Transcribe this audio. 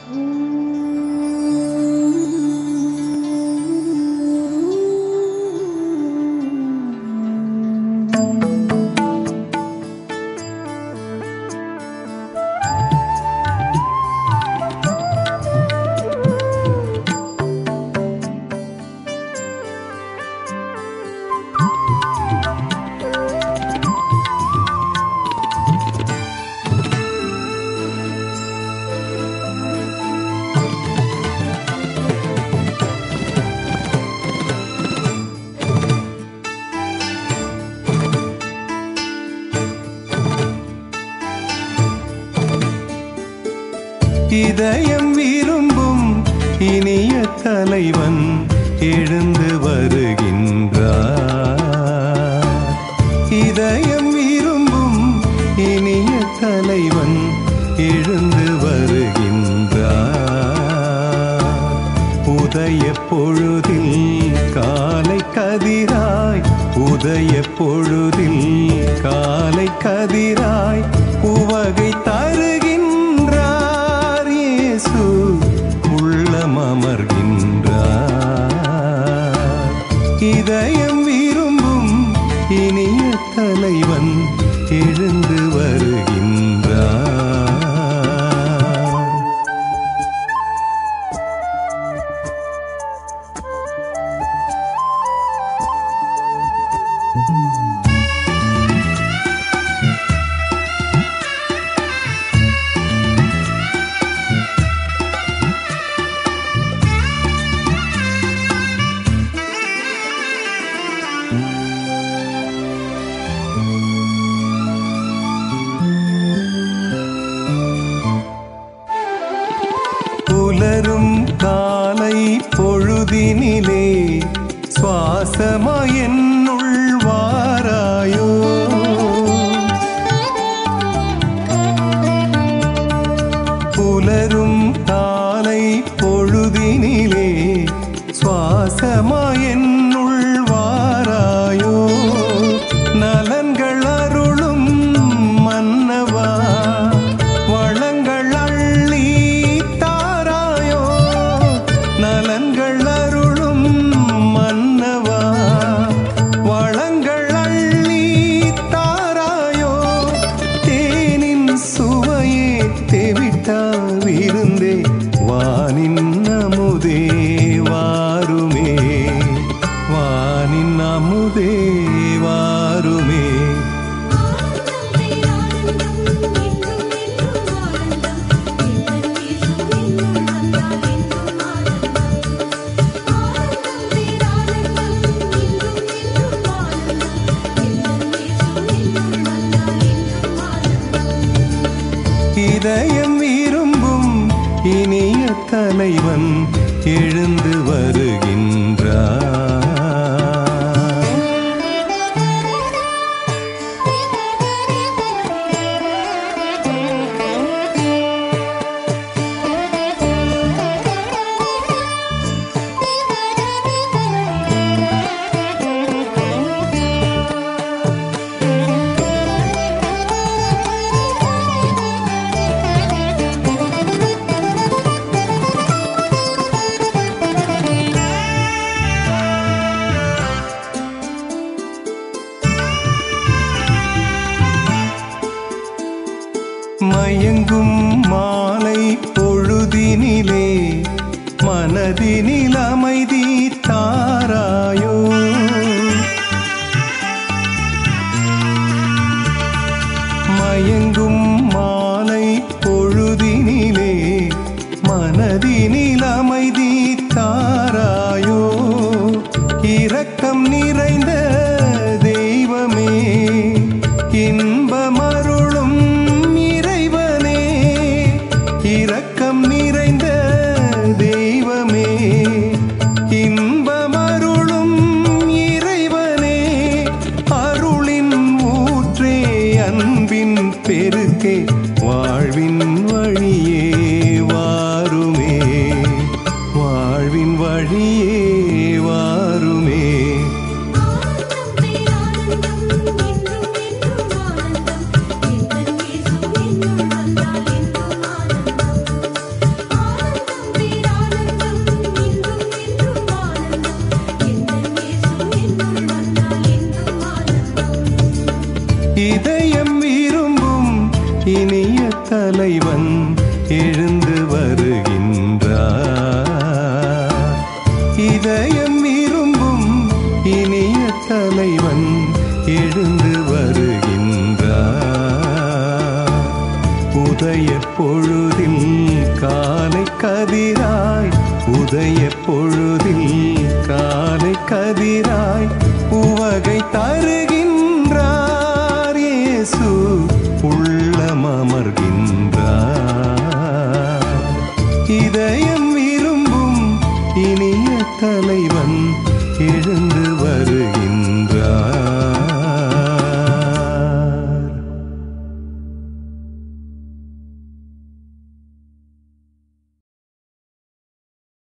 இதயம் விரும்பும் இனிய தலைவன் எழுந்து வருகின்றார் இதயம் விரும்பும் இனிய தலைவன் எழுந்து வருகின்றார் உதய பொழுதில் காலை கதிராய் உதய பொழுதில் காலை கதிராய் உவகை தருகின்றார் இயேசு உள்ளம் அமர்கின்றார் இதயம் விரும்பும் இனிய தலைவன் எழுந்து வருகின்றார் புலரும் காலை பொழுதினிலே சுவாசமாய் என்னுள் வாராயோ புலரும் காலை பொழுதினிலே சுவாசமாய் என்னுள் வாராயோ நலன்கள் அருளும் மன்னவா வளங்கள் அள்ளி தாராயோ நலன்கள் அருளும் மன்னவா வளங்கள் அள்ளி தாராயோ தேனின் சுவையே தெவிட்டா விருந்தே வானின் அமுதே வாருமே வானின் அமுதே வாருமே இதயம் விரும்பும் இனிய தலைவன் எழுந்து வருகின்றார் மயங்கும் மாலை பொழுதினிலே மனதினில் அமைதி தாராயோ மயங்கும் மாலை பொழுதினிலே மனதினில் அமைதி தாராயோ இரக்கம் நிறைந்த தெய்வமே இன்பமருளும் இறைவனே இரக்கம் நிறைந்த தெய்வமே இன்பமருளும் இறைவனே அருளின் ஊற்றே அன்பின் பெருக்கே வாழ்வின் வழியே வாருமே வாழ்வின் வழியே வாருமே தலைவன் எழுந்து வருகின்றார் இதயம் விரும்பும் இனிய தலைவன் எழுந்து வருகின்றார் உதய பொழுதில் காலை கதிராய் உதய பொழுதில் காலை கதிராய் உவகை தருகின்றார் இயேசு உள்ளம் அமர்கின்றார்